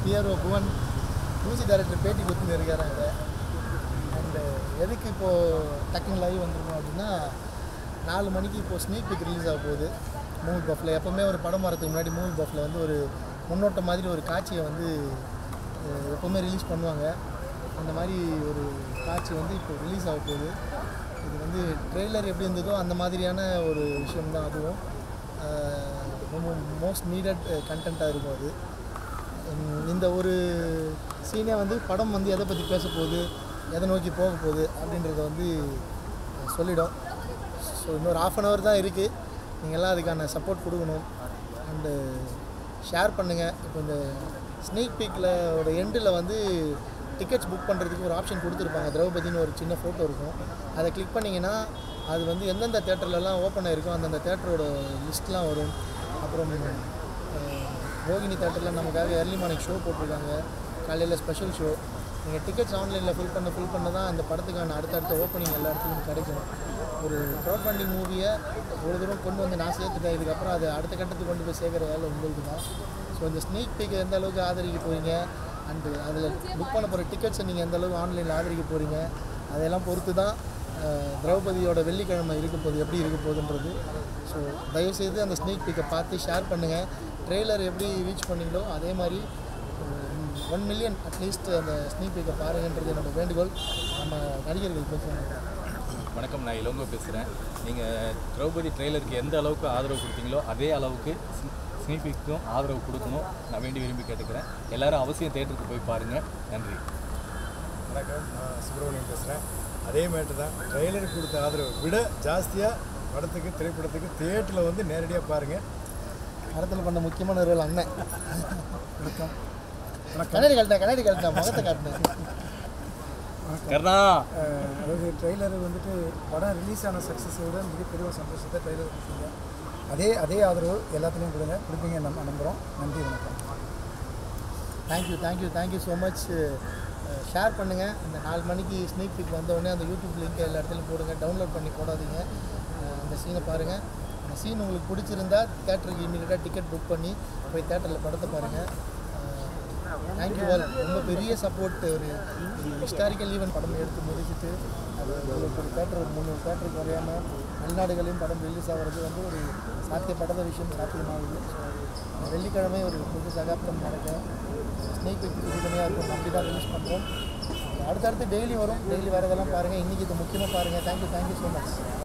PRO Bhuvan music director பேட்டி கொடுத்துன்னு இருக்காராங்க and எதுக்கு இப்போது டக்குன்னு லைவ் வந்துருக்கோம் அப்படின்னா நாலு மணிக்கு இப்போது ஸ்னீக் பிக் ரிலீஸ் ஆக போகுது மூவி பஃபில் எப்போவுமே ஒரு படம் வரதுக்கு முன்னாடி மூவி பஃபில் வந்து ஒரு முன்னோட்டம் மாதிரி ஒரு காட்சியை வந்து அஹ், எப்போவுமே ரிலீஸ் பண்ணுவாங்க அந்த மாதிரி ஒரு காட்சி வந்து இப்போ ரிலீஸ் ஆக போகுது இது வந்து ட்ரெய்லர் எப்படி இருந்ததோ அந்த மாதிரியான ஒரு விஷயம் தான் அதுவும் அஹ், ரொம்ப மோஸ்ட் நீடட் கண்டென்ட்டாக இருக்கும் அது உம், இந்த ஒரு சீனே வந்து படம் வந்து எதை பற்றி பேச போகுது எதை நோக்கி போக போகுது அப்படின்றத வந்து அஹ், சொல்லிடும் ஸோ இன்னொரு ஆஃப் அன் ஹவர் தான் இருக்குது நீங்கள் எல்லாம் அதுக்கான சப்போர்ட் கொடுக்கணும் அண்டு ஷேர் பண்ணுங்கள் இப்போ இந்த ஸ்னீக் பீக்கில் ஒரு எண்டில் வந்து டிக்கெட்ஸ் புக் பண்ணுறதுக்கு ஒரு ஆப்ஷன் கொடுத்துருப்பாங்க திரௌபதினு ஒரு சின்ன ஃபோட்டோ இருக்கும் அதை கிளிக் பண்ணிங்கன்னா அது வந்து எந்தெந்த தேட்டர்லலாம் ஓப்பன் ஆகிருக்கோ அந்தந்த தேட்டரோட லிஸ்ட்லாம் வரும் அப்புறம் அஹ், ரோகிணி தேட்டரில் நமக்காக ஏர்லி மார்னிங் ஷோ போட்டிருக்காங்க காலையில் ஸ்பெஷல் ஷோ நீங்கள் டிக்கெட்ஸ் ஆன்லைனில் ஃபில் பண்ண ஃபில் பண்ண தான் அந்த படத்துக்கான அடுத்தடுத்த ஓப்பனிங் எல்லா இடத்துலையும் கிடைக்கும் ஒரு க்ரௌட் ஃபண்டிங் மூவியை ஒரு தூரம் கொண்டு வந்து நான் சேர்த்துட்டேன் இதுக்கப்புறம் அதை அடுத்த கட்டத்துக்கு கொண்டு போய் சேர்க்குற வேலை உங்களுக்கு தான் ஸோ இந்த ஸ்னீக் பீக் எந்த அளவுக்கு ஆதரிக்க போகிறீங்க அண்டு அதில் புக் பண்ண போகிற டிக்கெட்ஸை நீங்கள் எந்த அளவுக்கு ஆன்லைனில் ஆதரிக்க போகிறீங்க அதையெல்லாம் பொறுத்து தான் அஹ், திரௌபதியோட வெள்ளிக்கிழமை இருக்க போகுது எப்படி இருக்க போகுதுன்றது ஸோ தயவுசெய்து அந்த ஸ்னீக் பீக்கை பார்த்து ஷேர் பண்ணுங்கள் ட்ரெய்லர் எப்படி ரீச் பண்ணீங்களோ அதே மாதிரி ஒன் மில்லியன் அட்லீஸ்ட் அந்த ஸ்னீக் பீக்கை பாருங்கன்றது என்னோட வேண்டுகோள் நம்ம நடிகர்கள் பேசுகிறாங்க வணக்கம் நான் இளங்கோ பேசுகிறேன் நீங்கள் திரௌபதி ட்ரெய்லருக்கு எந்த அளவுக்கு ஆதரவு கொடுத்தீங்களோ அதே அளவுக்கு ஸ்னீபிக்கும் ஆதரவு கொடுக்கணும் நான் வேண்டி விரும்பி கேட்டுக்கிறேன் எல்லாரும் அவசியம் தேட்டருக்கு போய் பாருங்கள் நன்றி வணக்கம் நான் சுப்பிரமணியன் பேசுகிறேன் அதே மாதிரி தான் ட்ரெய்லருக்கு கொடுத்த ஆதரவை விட ஜாஸ்தியாக படத்துக்கு திரைப்படத்துக்கு தியேட்டரில் வந்து நேரடியாக பாருங்கள் படத்தில் பண்ண முக்கியமான ரோல் அண்ணன் வணக்கம் கண்ணாடி கழட்டேன் கண்ணாடி கழட்டேன் முகத்தை காட்டினேன் கர்ணா அஹ் அதாவது ட்ரெய்லர் வந்துட்டு படம் ரிலீஸ் ஆன சக்ஸஸை விட மிகப்பெரிய ஒரு சந்தோஷத்தை ட்ரெய்லர் கொடுத்தீங்க அதே அதே ஆதரவு எல்லாத்துலேயும் கொடுங்க கொடுப்பீங்க நம்ம நம்புகிறோம் நன்றி வணக்கம் thank you thank you thank you so much share பண்ணுங்கள் அந்த நாலு மணிக்கு ஸ்னீக் பிக் வந்தோடனே அந்த யூடியூப் லிங்க் எல்லா இடத்துலையும் போடுங்க டவுன்லோட் பண்ணி போடாதீங்க அஹ் அந்த சீனை பாருங்கள் அந்த சீன் உங்களுக்கு பிடிச்சிருந்தா தேட்டருக்கு இமீடியட்டாக டிக்கெட் புக் பண்ணி போய் தேட்டரில் படத்தை பாருங்கள் தேங்க்யூ ஆல் ரொம்ப பெரிய சப்போர்ட் ஒரு ஹிஸ்டாரிக்கல் ஈவெண்ட் படம் எடுத்து முடிச்சுட்டு அது ஒரு ஒரு தேட்டர் ஒரு முந்நூறு தேட்டருக்கு வரையாமல் வெளிநாடுகளையும் படம் ரிலீஸ் ஆகிறது வந்து ஒரு சாத்தியப்படாத விஷயம் சாத்தியமாகுது ஸோ வெள்ளிக்கிழமை ஒரு புது சகாப்தம் நடக்க ஸ்னேக் பிக் உறுதுணையாக இருக்கும் நம்பி தான் ரிலீஸ் பண்ணுறோம் அடுத்தடுத்து டெய்லி வரும் டெய்லி வரதெல்லாம் பாருங்கள் இன்றைக்கி இது முக்கியமாக பாருங்கள் தேங்க்யூ தேங்க்யூ ஸோ மச்